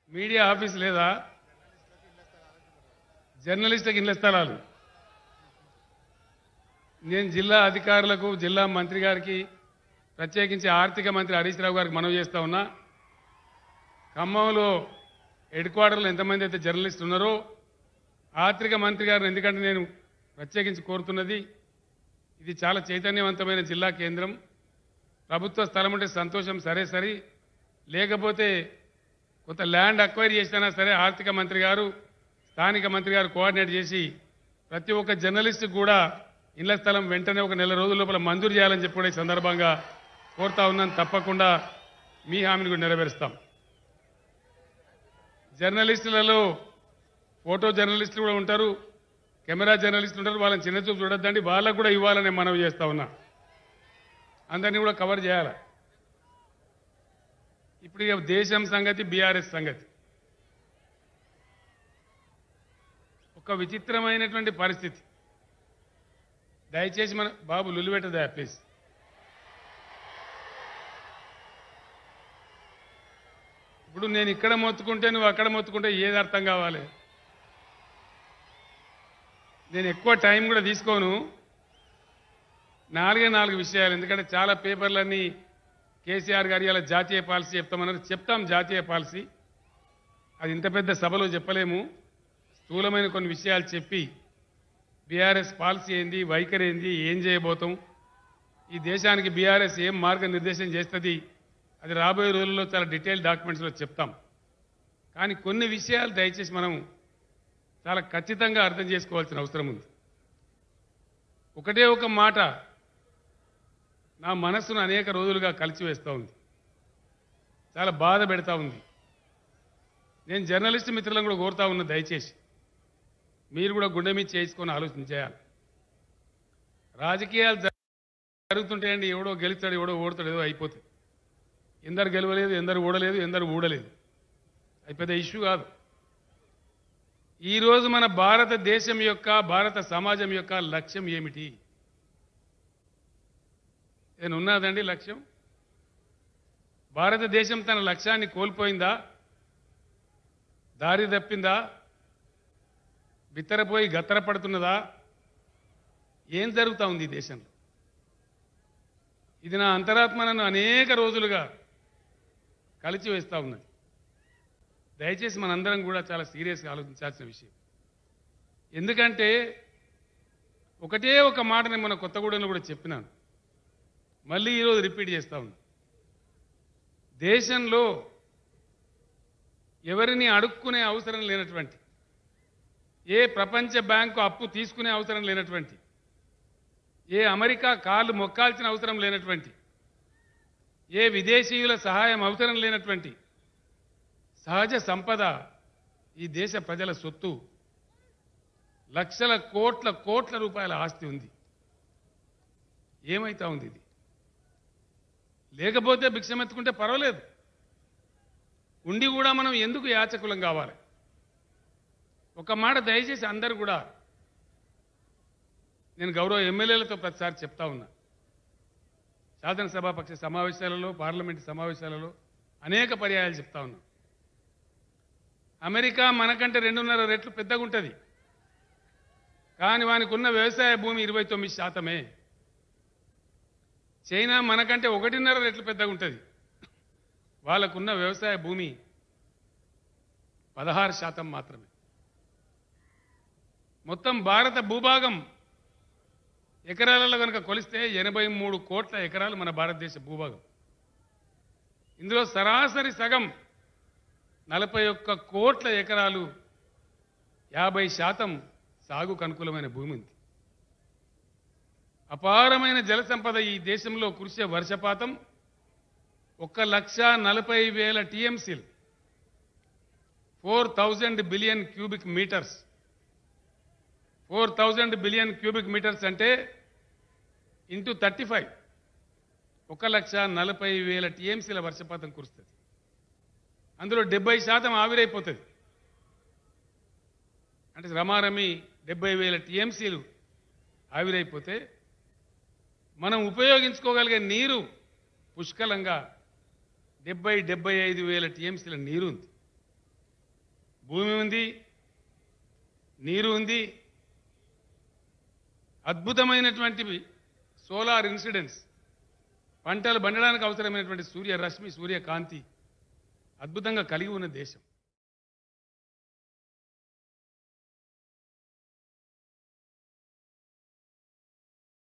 media office లేదా జర్నలిస్టులకు ఇళ్ల స్థలాలు నేను జిల్లా అధికారులకు జిల్లా మంత్రి గారికి ప్రత్యేకించి ఆర్థిక మంత్రి హరీష్ రావు గారికి మనవి చేస్తా ఉన్నా ఖమ్మంలో హెడ్ క్వార్టర్లో ఎంతమంది అయితే జర్నలిస్టులు ఉన్నారో ఆర్థిక మంత్రి గారిని ఎందుకంటే నేను ప్రత్యేకించి కోరుతున్నది ఇది చాలా చైతన్యవంతమైన జిల్లా కేంద్రం ప్రభుత్వ స్థలం ఉంటే సంతోషం సరే సరి లేకపోతే కొంత ల్యాండ్ అక్వైర్ చేసినా సరే ఆర్థిక మంత్రి గారు స్థానిక మంత్రి గారు కోఆర్డినేట్ చేసి ప్రతి ఒక్క జర్నలిస్ట్కి కూడా ఇళ్ల స్థలం వెంటనే ఒక నెల రోజుల లోపల మంజూరు చేయాలని చెప్పి కూడా ఈ సందర్భంగా కోరుతా ఉన్నాను తప్పకుండా మీ హామీని కూడా నెరవేరుస్తాం జర్నలిస్టులలో ఫోటో జర్నలిస్టులు కూడా ఉంటారు కెమెరా జర్నలిస్టులు ఉంటారు వాళ్ళని చిన్న చూపు చూడొద్దండి వాళ్ళకు కూడా ఇవ్వాలని మనవి చేస్తా ఉన్నా అందరినీ కూడా కవర్ చేయాలి ఇప్పుడు ఇక దేశం సంగతి బీఆర్ఎస్ సంగతి ఒక విచిత్రమైనటువంటి పరిస్థితి దయచేసి మన బాబు లులిపెట్టదా ప్లీజ్ ఇప్పుడు నేను ఇక్కడ మొత్తుకుంటే నువ్వు అక్కడ మొత్తుకుంటే ఏది అర్థం కావాలి నేను ఎక్కువ టైం కూడా తీసుకోను నాలుగే నాలుగు విషయాలు ఎందుకంటే చాలా పేపర్లన్నీ కేసీఆర్ గారి ఇలా జాతీయ పాలసీ చెప్తామన్నారు చెప్తాం జాతీయ పాలసీ అది ఇంత పెద్ద సభలో చెప్పలేము స్థూలమైన కొన్ని విషయాలు చెప్పి బీఆర్ఎస్ పాలసీ ఏంది వైఖరి ఏంది ఏం చేయబోతాం ఈ దేశానికి బీఆర్ఎస్ ఏం మార్గనిర్దేశం చేస్తుంది అది రాబోయే రోజుల్లో చాలా డీటెయిల్ డాక్యుమెంట్స్లో చెప్తాం కానీ కొన్ని విషయాలు దయచేసి మనం చాలా ఖచ్చితంగా అర్థం చేసుకోవాల్సిన అవసరం ఉంది ఒకటే ఒక మాట నా మనస్సును అనేక రోజులుగా కలిసివేస్తూ ఉంది చాలా బాధ పెడతా ఉంది నేను జర్నలిస్ట్ మిత్రులను కూడా కోరుతా ఉన్నా దయచేసి మీరు కూడా గుండె మీద చేసుకొని ఆలోచన చేయాలి రాజకీయాలు జ- జరుగుతుంటాయండి ఎవడో గెలుస్తాడు ఎవడో ఓడతాడు ఏదో అయిపోతుంది ఎందరు గెలవలేదు ఎందరు ఓడలేదు ఎందరు ఊడలేదు అది పెద్ద ఇష్యూ కాదు ఈరోజు మన భారతదేశం యొక్క భారత సమాజం యొక్క లక్ష్యం ఏమిటి ఏదైనా ఉన్నదండి లక్ష్యం భారతదేశం తన లక్ష్యాన్ని కోల్పోయిందా దారి తప్పిందా బిత్తరపోయి గత్తరపడుతున్నదా ఏం జరుగుతూ ఉంది ఈ దేశంలో ఇది నా అంతరాత్మ నన్ను అనేక రోజులుగా కలిచి వేస్తూ ఉన్నది దయచేసి మనందరం కూడా చాలా సీరియస్గా ఆలోచించాల్సిన విషయం ఎందుకంటే ఒకటే ఒక మాట నేను మన కొత్తగూడెంలో కూడా చెప్పినాను మళ్ళీ ఈరోజు రిపీట్ చేస్తా ఉన్నా దేశంలో ఎవరిని అడుక్కునే అవసరం లేనటువంటి ఏ ప్రపంచ బ్యాంకు అప్పు తీసుకునే అవసరం లేనటువంటి ఏ అమెరికా కాళ్ళు మొక్కాల్సిన అవసరం లేనటువంటి ఏ విదేశీయుల సహాయం అవసరం లేనటువంటి సహజ సంపద ఈ దేశ ప్రజల సొత్తు లక్షల కోట్ల కోట్ల రూపాయల ఆస్తి ఉంది ఏమైతా ఉంది ఇది లేకపోతే భిక్షమెత్తుకుంటే పర్వాలేదు ఉండి కూడా మనం ఎందుకు యాచకులం కావాలి ఒక మాట దయచేసి అందరు కూడా నేను గౌరవ ఎమ్మెల్యేలతో ప్రతిసారి చెప్తా ఉన్నా శాసనసభాపక్ష సమావేశాలలో పార్లమెంటు సమావేశాలలో అనేక పర్యాయాలు చెప్తా ఉన్నా అమెరికా మనకంటే రెండున్నర రెట్లు పెద్దగా ఉంటుంది కానీ వానికి ఉన్న వ్యవసాయ భూమి ఇరవై తొమ్మిది శాతమే చైనా మనకంటే ఒకటిన్నర రెట్లు పెద్దగా ఉంటుంది వాళ్ళకున్న వ్యవసాయ భూమి పదహారు శాతం మాత్రమే మొత్తం భారత భూభాగం ఎకరాలలో కనుక కొలిస్తే ఎనభై మూడు కోట్ల ఎకరాలు మన భారతదేశ భూభాగం ఇందులో సరాసరి సగం నలభై ఒక్క కోట్ల ఎకరాలు యాభై శాతం సాగుకు అనుకూలమైన భూమి ఉంది అపారమైన జల సంపద ఈ దేశంలో కురిసే వర్షపాతం ఒక లక్ష నలభై వేల టీఎంసీలు four thousand billion cubic metres four thousand billion cubic metres అంటే ఇంటూ థర్టీ ఫైవ్ ఒక లక్ష నలభై వేల టీఎంసీల వర్షపాతం కురుస్తుంది అందులో డెబ్బై శాతం ఆవిరైపోతుంది అంటే రమారమి డెబ్బై వేల టీఎంసీలు ఆవిరైపోతే మనం ఉపయోగించుకోగలిగే నీరు పుష్కలంగా డెబ్బై డెబ్బై ఐదు వేల టీఎంసీల నీరు ఉంది భూమి ఉంది నీరు ఉంది అద్భుతమైనటువంటి సోలార్ ఇన్సిడెన్స్ పంటలు పండడానికి అవసరమైనటువంటి సూర్య రశ్మి సూర్యకాంతి అద్భుతంగా కలిగి ఉన్న దేశం